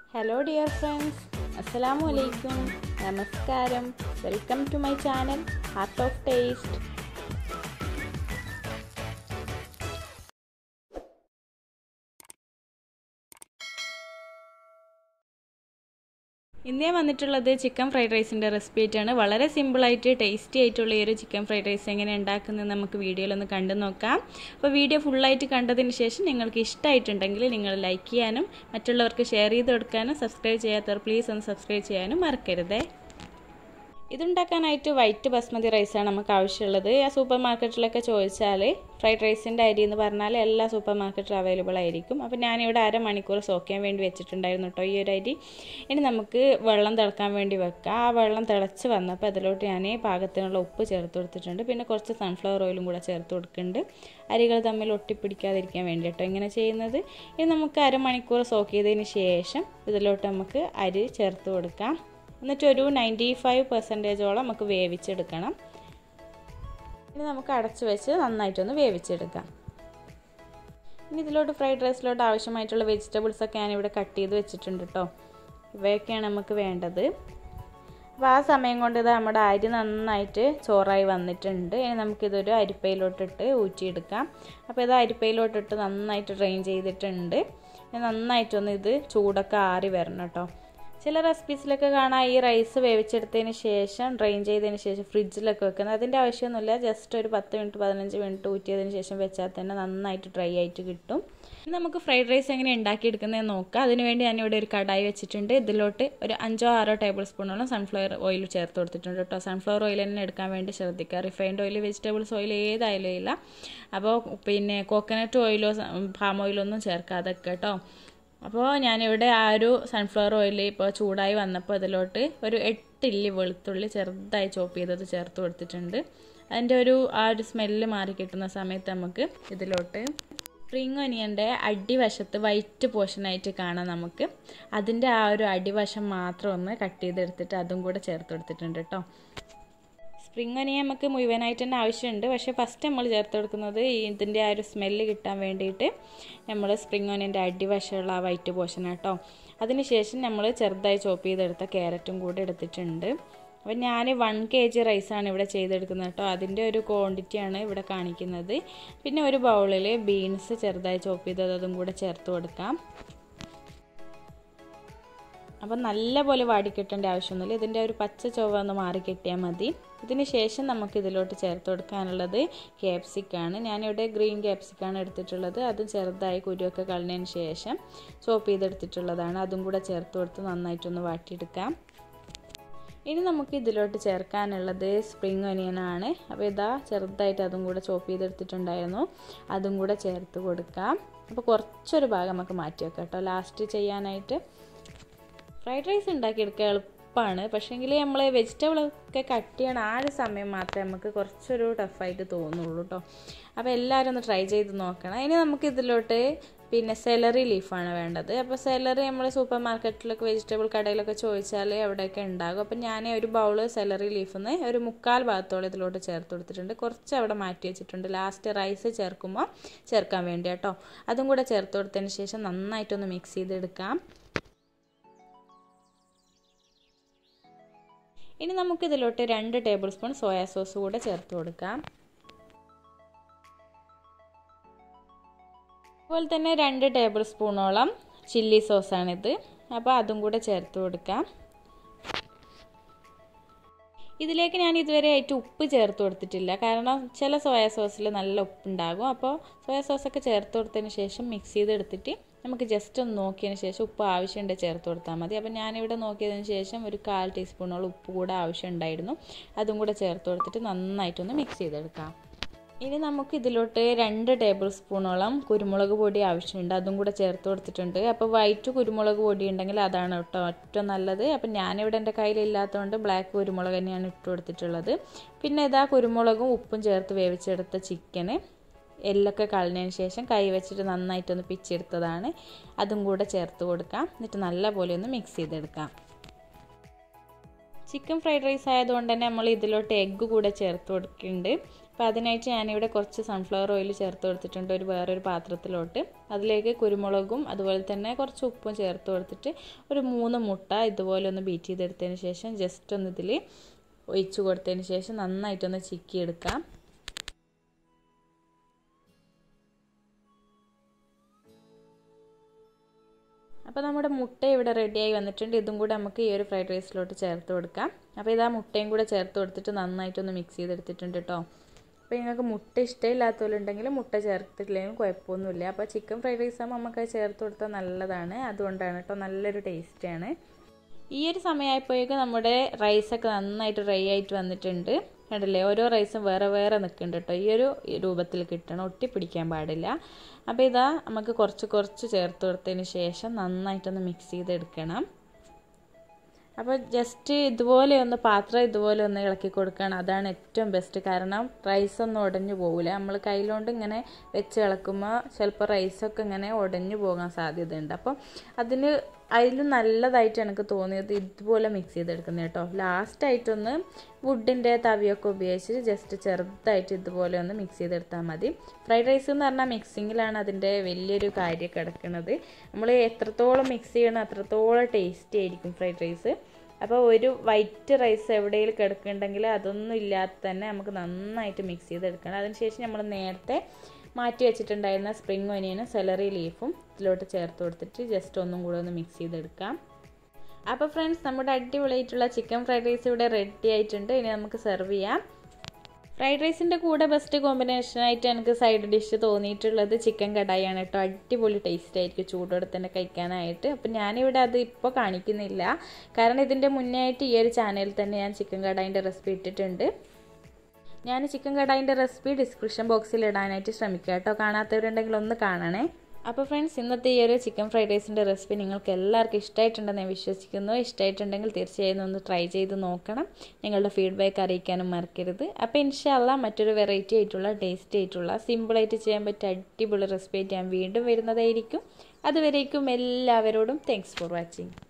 hello dear friends അസ്സലാമു അലൈക്കും നമസ്കാരം welcome to my channel heart of taste ഇന്ന് ഞാൻ വന്നിട്ടുള്ളത് ചിക്കൻ ഫ്രൈഡ് റൈസിൻ്റെ റെസിപ്പി ആയിട്ടാണ് വളരെ സിമ്പിളായിട്ട് ടേസ്റ്റി ആയിട്ടുള്ള ഈ ഒരു ചിക്കൻ ഫ്രൈഡ് റൈസ് എങ്ങനെ ഉണ്ടാക്കുന്നത് നമുക്ക് വീഡിയോയിലൊന്ന് കണ്ടു നോക്കാം അപ്പോൾ വീഡിയോ ഫുള്ളായിട്ട് കണ്ടതിന് ശേഷം നിങ്ങൾക്ക് ഇഷ്ടമായിട്ടുണ്ടെങ്കിൽ നിങ്ങൾ ലൈക്ക് ചെയ്യാനും മറ്റുള്ളവർക്ക് ഷെയർ ചെയ്ത് കൊടുക്കാനും സബ്സ്ക്രൈബ് ചെയ്യാത്തവർ പ്ലീസ് ഒന്ന് സബ്സ്ക്രൈബ് ചെയ്യാനും മറക്കരുതേ ഇതുണ്ടാക്കാനായിട്ട് വൈറ്റ് ബസ്മതി റൈസാണ് നമുക്ക് ആവശ്യമുള്ളത് ആ സൂപ്പർ മാർക്കറ്റിലൊക്കെ ചോദിച്ചാൽ ഫ്രൈഡ് റൈസിൻ്റെ അരി എന്ന് പറഞ്ഞാൽ എല്ലാ സൂപ്പർ മാർക്കറ്റിലും അവൈലബിൾ ആയിരിക്കും അപ്പോൾ ഞാനിവിടെ അരമണിക്കൂർ സോക്കാൻ വേണ്ടി വെച്ചിട്ടുണ്ടായിരുന്നു കേട്ടോ ഈ ഒരു അരി ഇനി നമുക്ക് വെള്ളം തിളക്കാൻ വേണ്ടി വെക്കാം ആ വെള്ളം തിളച്ച് വന്നപ്പോൾ അതിലോട്ട് ഞാൻ പാകത്തിനുള്ള ഉപ്പ് ചേർത്ത് കൊടുത്തിട്ടുണ്ട് പിന്നെ കുറച്ച് സൺഫ്ലവർ ഓയിലും കൂടെ ചേർത്ത് കൊടുക്കുന്നുണ്ട് അരികൾ തമ്മിൽ ഒട്ടിപ്പിടിക്കാതിരിക്കാൻ വേണ്ടിയിട്ടോ ഇങ്ങനെ ചെയ്യുന്നത് ഇനി നമുക്ക് അരമണിക്കൂർ സോക്ക് ചെയ്തതിന് ശേഷം ഇതിലോട്ട് നമുക്ക് അരി ചേർത്ത് കൊടുക്കാം എന്നിട്ട് ഒരു നയൻറ്റി ഫൈവ് പെർസെൻറ്റേജോളം നമുക്ക് വേവിച്ചെടുക്കണം ഇനി നമുക്ക് അടച്ചു വെച്ച് നന്നായിട്ടൊന്ന് വേവിച്ചെടുക്കാം ഇനി ഇതിലോട്ട് ഫ്രൈഡ് റൈസിലോട്ട് ആവശ്യമായിട്ടുള്ള വെജിറ്റബിൾസ് ഒക്കെ ഞാനിവിടെ കട്ട് ചെയ്ത് വെച്ചിട്ടുണ്ട് കേട്ടോ ഇവയൊക്കെയാണ് നമുക്ക് വേണ്ടത് അപ്പോൾ ആ സമയം കൊണ്ട് ഇത് നമ്മുടെ അരി നന്നായിട്ട് ചോറായി വന്നിട്ടുണ്ട് ഇനി നമുക്കിതൊരു അരിപ്പയിലോട്ടിട്ട് ഊറ്റിയെടുക്കാം അപ്പോൾ ഇത് അരിപ്പയിലോട്ടിട്ട് നന്നായിട്ട് ഡ്രെയിൻ ചെയ്തിട്ടുണ്ട് നന്നായിട്ടൊന്ന് ഇത് ചൂടൊക്കെ ആറി വരണം കേട്ടോ ചില റെസിപ്പീസിലൊക്കെ കാണാം ഈ റൈസ് വേവിച്ചെടുത്തതിന് ശേഷം ഡ്രെയിൻ ചെയ്തതിന് ശേഷം ഫ്രിഡ്ജിലൊക്കെ വെക്കുന്നത് അതിൻ്റെ ആവശ്യമൊന്നുമില്ല ജസ്റ്റ് ഒരു പത്ത് മിനിറ്റ് പതിനഞ്ച് മിനിറ്റ് ഊറ്റിയതിന് ശേഷം വെച്ചാൽ തന്നെ നന്നായിട്ട് ഡ്രൈ ആയിട്ട് കിട്ടും നമുക്ക് ഫ്രൈഡ് റൈസ് എങ്ങനെ ഉണ്ടാക്കിയെടുക്കുന്നതെന്ന് നോക്കാം അതിനുവേണ്ടി ഞാനിവിടെ ഒരു കടായി വെച്ചിട്ടുണ്ട് ഇതിലോട്ട് ഒരു അഞ്ചോ ആറോ ടേബിൾ സ്പൂണോളം സൺഫ്ലവർ ഓയിൽ ചേർത്ത് കൊടുത്തിട്ടുണ്ട് കേട്ടോ സൺഫ്ലവർ ഓയിൽ തന്നെ എടുക്കാൻ വേണ്ടി ശ്രദ്ധിക്കുക റിഫൈൻഡ് ഓയിൽ വെജിറ്റബിൾസ് ഓയിൽ ഏതായാലും ഇല്ല അപ്പോൾ പിന്നെ കോക്കനട്ട് ഓയിലോ പാം ഓയിലോ ഒന്നും ചേർക്കാതെ കേട്ടോ അപ്പോൾ ഞാനിവിടെ ആ ഒരു സൺഫ്ലവർ ഓയിൽ ഇപ്പോൾ ചൂടായി വന്നപ്പോൾ ഇതിലോട്ട് ഒരു എട്ടില്ലി വെളുത്തുള്ളി ചെറുതായി ചോപ്പ് ചെയ്തത് ചേർത്ത് കൊടുത്തിട്ടുണ്ട് അതിൻ്റെ ഒരു ആ ഒരു സ്മെല്ല് മാറി കിട്ടുന്ന സമയത്ത് നമുക്ക് ഇതിലോട്ട് സ്പ്രിങ് ഒനിയൻ്റെ അടിവശത്ത് വൈറ്റ് പോർഷനായിട്ട് കാണാം നമുക്ക് അതിൻ്റെ ആ ഒരു അടിവശം മാത്രം ഒന്ന് കട്ട് ചെയ്തെടുത്തിട്ട് അതും കൂടെ ചേർത്ത് കൊടുത്തിട്ടുണ്ട് കേട്ടോ സ്പ്രിങ് ഒനിയൻ നമുക്ക് മുഴുവനായിട്ട് തന്നെ ആവശ്യമുണ്ട് പക്ഷേ ഫസ്റ്റ് നമ്മൾ ചേർത്ത് കൊടുക്കുന്നത് ഇതിൻ്റെ ആ ഒരു സ്മെല്ല് കിട്ടാൻ വേണ്ടിയിട്ട് നമ്മൾ സ്പ്രിങ് ഒനിയൻ്റെ അടിവശമുള്ള ആ വൈറ്റ് പോർഷൻ കേട്ടോ അതിനുശേഷം നമ്മൾ ചെറുതായി ചോപ്പ് ചെയ്തെടുത്ത ക്യാരറ്റും കൂടി എടുത്തിട്ടുണ്ട് അപ്പം ഞാൻ വൺ കെ ജി റൈസാണ് ഇവിടെ ചെയ്തെടുക്കുന്നത് കേട്ടോ അതിൻ്റെ ഒരു ക്വാണ്ടിറ്റിയാണ് ഇവിടെ കാണിക്കുന്നത് പിന്നെ ഒരു ബൗളിൽ ബീൻസ് ചെറുതായി ചോപ്പ് ചെയ്തത് അതും കൂടെ ചേർത്ത് കൊടുക്കാം അപ്പം നല്ലപോലെ വാടിക്കിട്ടേണ്ട ആവശ്യമൊന്നുമില്ല ഇതിൻ്റെ ഒരു പച്ച ചൊവ്വ ഒന്ന് മാറി കിട്ടിയാൽ മതി ഇതിന് ശേഷം നമുക്ക് ഇതിലോട്ട് ചേർത്ത് കൊടുക്കാനുള്ളത് ക്യാപ്സിക്കാണ് ഞാനിവിടെ ഗ്രീൻ ക്യാപ്സിക്കാണ് എടുത്തിട്ടുള്ളത് അത് ചെറുതായി കുരുവൊക്കെ കളഞ്ഞതിന് ശേഷം ചോപ്പ് ചെയ്തെടുത്തിട്ടുള്ളതാണ് അതും കൂടെ ചേർത്ത് കൊടുത്ത് നന്നായിട്ടൊന്ന് വാട്ടിയെടുക്കാം ഇനി നമുക്ക് ഇതിലോട്ട് ചേർക്കാനുള്ളത് സ്പ്രിങ് ഒനിയനാണ് അപ്പോൾ ഇതാ ചെറുതായിട്ട് അതും കൂടെ ചോപ്പ് ചെയ്തെടുത്തിട്ടുണ്ടായിരുന്നു അതും കൂടെ ചേർത്ത് കൊടുക്കാം അപ്പോൾ കുറച്ചൊരു ഭാഗം നമുക്ക് മാറ്റി വെക്കാം കേട്ടോ ലാസ്റ്റ് ചെയ്യാനായിട്ട് ഫ്രൈഡ് റൈസ് ഉണ്ടാക്കിയെടുക്കുക എളുപ്പമാണ് പക്ഷേങ്കിൽ നമ്മൾ വെജിറ്റബിളൊക്കെ കട്ട് ചെയ്യണ ആ ഒരു സമയം മാത്രമേ നമുക്ക് കുറച്ചൊരു ടഫായിട്ട് തോന്നുള്ളൂ കേട്ടോ അപ്പോൾ എല്ലാവരും ഒന്ന് ട്രൈ ചെയ്ത് നോക്കണം ഇനി നമുക്ക് ഇതിലോട്ട് പിന്നെ സെലറി ലീഫാണ് വേണ്ടത് അപ്പോൾ സെലറി നമ്മൾ സൂപ്പർ മാർക്കറ്റിലൊക്കെ വെജിറ്റബിൾ കടയിലൊക്കെ ചോദിച്ചാൽ അവിടെയൊക്കെ ഉണ്ടാകും അപ്പോൾ ഞാൻ ഒരു ബൗള് സെലറി ലീഫിൽ നിന്ന് ഒരു മുക്കാൽ ഭാഗത്തോളം ഇതിലോട്ട് ചേർത്ത് കൊടുത്തിട്ടുണ്ട് കുറച്ച് അവിടെ മാറ്റി വെച്ചിട്ടുണ്ട് ലാസ്റ്റ് റൈസ് ചേർക്കുമ്പോൾ ചേർക്കാൻ വേണ്ടി കേട്ടോ അതും കൂടെ ചേർത്ത് കൊടുത്തതിന് ശേഷം നന്നായിട്ടൊന്ന് മിക്സ് ചെയ്തെടുക്കാം ഇനി നമുക്ക് ഇതിലോട്ട് രണ്ട് ടേബിൾ സ്പൂൺ സോയാ സോസ് കൂടെ ചേർത്ത് കൊടുക്കാം അതുപോലെ തന്നെ രണ്ട് ടേബിൾ സ്പൂണോളം ചില്ലി സോസാണിത് അപ്പോൾ അതും കൂടെ ചേർത്ത് കൊടുക്കാം ഇതിലേക്ക് ഞാൻ ഇതുവരെ ആയിട്ട് ഉപ്പ് ചേർത്ത് കൊടുത്തിട്ടില്ല കാരണം ചില സോയാ സോസിൽ നല്ല ഉപ്പുണ്ടാകും അപ്പോൾ സോയാ സോസൊക്കെ ചേർത്ത് കൊടുത്തതിന് ശേഷം മിക്സ് ചെയ്തെടുത്തിട്ട് നമുക്ക് ജസ്റ്റ് ഒന്ന് നോക്കിയതിന് ശേഷം ഉപ്പ് ആവശ്യമുണ്ട് ചേർത്ത് കൊടുത്താൽ മതി അപ്പോൾ ഞാനിവിടെ നോക്കിയതിന് ശേഷം ഒരു കാൽ ടീസ്പൂണോളം ഉപ്പ് കൂടെ ആവശ്യമുണ്ടായിരുന്നു അതും കൂടെ ചേർത്ത് കൊടുത്തിട്ട് നന്നായിട്ടൊന്ന് മിക്സ് ചെയ്തെടുക്കാം ഇനി നമുക്ക് ഇതിലോട്ട് രണ്ട് ടേബിൾ സ്പൂണോളം കുരുമുളക് പൊടി ആവശ്യമുണ്ട് അതും കൂടെ ചേർത്ത് കൊടുത്തിട്ടുണ്ട് അപ്പോൾ വൈറ്റ് കുരുമുളക് പൊടി ഉണ്ടെങ്കിൽ അതാണ് കേട്ടോ ഏറ്റവും നല്ലത് അപ്പം ഞാനിവിടെ എൻ്റെ കയ്യിലില്ലാത്തതുകൊണ്ട് ബ്ലാക്ക് കുരുമുളക് തന്നെയാണ് ഇട്ട് കൊടുത്തിട്ടുള്ളത് പിന്നെ ഇതാ കുരുമുളകും ഉപ്പും ചേർത്ത് വേവിച്ചെടുത്ത ചിക്കന് എല്ലൊക്കെ കളഞ്ഞതിന് ശേഷം കൈ വെച്ചിട്ട് നന്നായിട്ടൊന്ന് പിച്ചെടുത്തതാണ് അതും കൂടെ ചേർത്ത് കൊടുക്കാം എന്നിട്ട് നല്ലപോലെ ഒന്ന് മിക്സ് ചെയ്തെടുക്കാം ചിക്കൻ ഫ്രൈഡ് റൈസ് ആയതുകൊണ്ട് തന്നെ നമ്മൾ ഇതിലോട്ട് എഗ്ഗ് കൂടെ ചേർത്ത് കൊടുക്കുന്നുണ്ട് അപ്പോൾ അതിനായിട്ട് ഞാനിവിടെ കുറച്ച് സൺഫ്ലവർ ഓയിൽ ചേർത്ത് കൊടുത്തിട്ടുണ്ട് ഒരു വേറൊരു പാത്രത്തിലോട്ട് അതിലേക്ക് കുരുമുളകും അതുപോലെ തന്നെ കുറച്ച് ഉപ്പും ചേർത്ത് കൊടുത്തിട്ട് ഒരു മൂന്ന് മുട്ട ഇതുപോലെ ഒന്ന് ബീറ്റ് ചെയ്തെടുത്തതിന് ശേഷം ജസ്റ്റ് ഒന്ന് ഇതിൽ ഒഴിച്ച് കൊടുത്തതിന് ശേഷം നന്നായിട്ടൊന്ന് ചിക്കി എടുക്കാം അപ്പോൾ നമ്മുടെ മുട്ട ഇവിടെ റെഡിയായി വന്നിട്ടുണ്ട് ഇതും കൂടെ നമുക്ക് ഈ ഒരു ഫ്രൈഡ് റൈസിലോട്ട് ചേർത്ത് കൊടുക്കാം അപ്പോൾ ഇതാ മുട്ടയും കൂടെ ചേർത്ത് കൊടുത്തിട്ട് നന്നായിട്ടൊന്ന് മിക്സ് ചെയ്തെടുത്തിട്ടുണ്ട് കേട്ടോ അപ്പോൾ നിങ്ങൾക്ക് മുട്ട ഇഷ്ടമില്ലാത്തവരുണ്ടെങ്കിൽ മുട്ട ചേർത്തിട്ടില്ലെങ്കിലും കുഴപ്പമൊന്നുമില്ല അപ്പോൾ ചിക്കൻ ഫ്രൈഡ് റൈസ് ആകുമ്പോൾ നമുക്ക് ചേർത്ത് കൊടുത്താൽ നല്ലതാണ് അതുകൊണ്ടാണ് കേട്ടോ നല്ലൊരു ടേസ്റ്റാണ് ഈ ഒരു സമയമായപ്പോഴേക്കും നമ്മുടെ റൈസൊക്കെ നന്നായിട്ട് ഡ്രൈ ആയിട്ട് വന്നിട്ടുണ്ട് കണ്ടില്ലേ ഓരോ റൈസും വേറെ വേറെ നിൽക്കുന്നുണ്ട് കേട്ടോ ഈ ഒരു രൂപത്തിൽ കിട്ടണം ഒട്ടിപ്പിടിക്കാൻ പാടില്ല അപ്പോൾ ഇതാ നമുക്ക് കുറച്ച് കുറച്ച് ചേർത്ത് കൊടുത്തതിന് ശേഷം നന്നായിട്ടൊന്ന് മിക്സ് ചെയ്തെടുക്കണം അപ്പോൾ ജസ്റ്റ് ഇതുപോലെ ഒന്ന് പാത്രം ഇതുപോലെ ഒന്ന് ഇളക്കി കൊടുക്കണം അതാണ് ഏറ്റവും ബെസ്റ്റ് കാരണം റൈസ് ഒന്നും ഉടഞ്ഞു പോകില്ല നമ്മൾ കയ്യിലോണ്ട് ഇങ്ങനെ വെച്ച് ഇളക്കുമ്പോൾ ചിലപ്പോൾ റൈസൊക്കെ ഇങ്ങനെ ഉടഞ്ഞു പോകാൻ സാധ്യതയുണ്ട് അപ്പം അതിന് അതിൽ നല്ലതായിട്ട് എനിക്ക് തോന്നിയത് ഇതുപോലെ മിക്സ് ചെയ്തെടുക്കുന്നത് കേട്ടോ ലാസ്റ്റായിട്ടൊന്ന് വുഡിൻ്റെ തവിയൊക്കെ ഉപയോഗിച്ച് ജസ്റ്റ് ചെറുതായിട്ട് ഇതുപോലെ ഒന്ന് മിക്സ് ചെയ്തെടുത്താൽ മതി ഫ്രൈഡ് റൈസ് എന്ന് പറഞ്ഞാൽ മിക്സിങ്ങിലാണ് അതിൻ്റെ വലിയൊരു കാര്യം കിടക്കുന്നത് നമ്മൾ എത്രത്തോളം മിക്സ് ചെയ്യണം അത്രത്തോളം ടേസ്റ്റി ആയിരിക്കും ഫ്രൈഡ് റൈസ് അപ്പോൾ ഒരു വൈറ്റ് റൈസ് എവിടെയെങ്കിലും കിടക്കുന്നുണ്ടെങ്കിൽ അതൊന്നും ഇല്ലാതെ തന്നെ നമുക്ക് നന്നായിട്ട് മിക്സ് ചെയ്തെടുക്കണം അതിനുശേഷം നമ്മൾ നേരത്തെ മാറ്റി വെച്ചിട്ടുണ്ടായിരുന്ന സ്പ്രിംഗ് ഒനിയനും സെലറി ലീഫും ഇതിലോട്ട് ചേർത്ത് കൊടുത്തിട്ട് ജസ്റ്റ് ഒന്നും കൂടെ ഒന്ന് മിക്സ് ചെയ്തെടുക്കാം അപ്പോൾ ഫ്രണ്ട്സ് നമ്മുടെ അടിപൊളിയായിട്ടുള്ള ചിക്കൻ ഫ്രൈഡ് റൈസ് ഇവിടെ റെഡി ആയിട്ടുണ്ട് ഇനി നമുക്ക് സെർവ് ചെയ്യാം ഫ്രൈഡ് റൈസിൻ്റെ കൂടെ ബെസ്റ്റ് കോമ്പിനേഷനായിട്ട് എനിക്ക് സൈഡ് ഡിഷ് തോന്നിയിട്ടുള്ളത് ചിക്കൻ കടായിയാണ് കേട്ടോ അടിപൊളി ടേസ്റ്റ് ആയിരിക്കും ചൂടോടെ തന്നെ കഴിക്കാനായിട്ട് അപ്പം ഞാനിവിടെ അത് ഇപ്പോൾ കാണിക്കുന്നില്ല കാരണം ഇതിൻ്റെ മുന്നേ ആയിട്ട് ഈ ഒരു ചാനലിൽ തന്നെ ഞാൻ ചിക്കൻ കടായിൻ്റെ റെസിപ്പി ഇട്ടിട്ടുണ്ട് ഞാൻ ചിക്കൻ കടായിൻ്റെ റെസിപ്പി ഡിസ്ക്രിപ്ഷൻ ബോക്സിൽ ഇടാനായിട്ട് ശ്രമിക്കുക കേട്ടോ കാണാത്തവരുണ്ടെങ്കിൽ ഒന്ന് കാണണേ അപ്പോൾ ഫ്രണ്ട്സ് ഇന്നത്തെ ഈ ഒരു ചിക്കൻ ഫ്രൈഡ് റൈസിൻ്റെ റെസിപ്പി നിങ്ങൾക്ക് എല്ലാവർക്കും ഇഷ്ടമായിട്ടുണ്ടെന്ന് ഞാൻ വിശ്വസിക്കുന്നു ഇഷ്ടമായിട്ടുണ്ടെങ്കിൽ തീർച്ചയായും ഒന്ന് ട്രൈ ചെയ്ത് നോക്കണം നിങ്ങളുടെ ഫീഡ്ബാക്ക് അറിയിക്കാനും മറക്കരുത് അപ്പോൾ ഇൻഷാല്ല മറ്റൊരു വെറൈറ്റി ആയിട്ടുള്ള ടേസ്റ്റി ആയിട്ടുള്ള സിമ്പിളായിട്ട് ചെയ്യാൻ പറ്റിയ അടിപൊളി റെസിപ്പി ആയിട്ട് ഞാൻ വീണ്ടും വരുന്നതായിരിക്കും അതുവരേക്കും എല്ലാവരോടും താങ്ക്സ് ഫോർ വാച്ചിങ്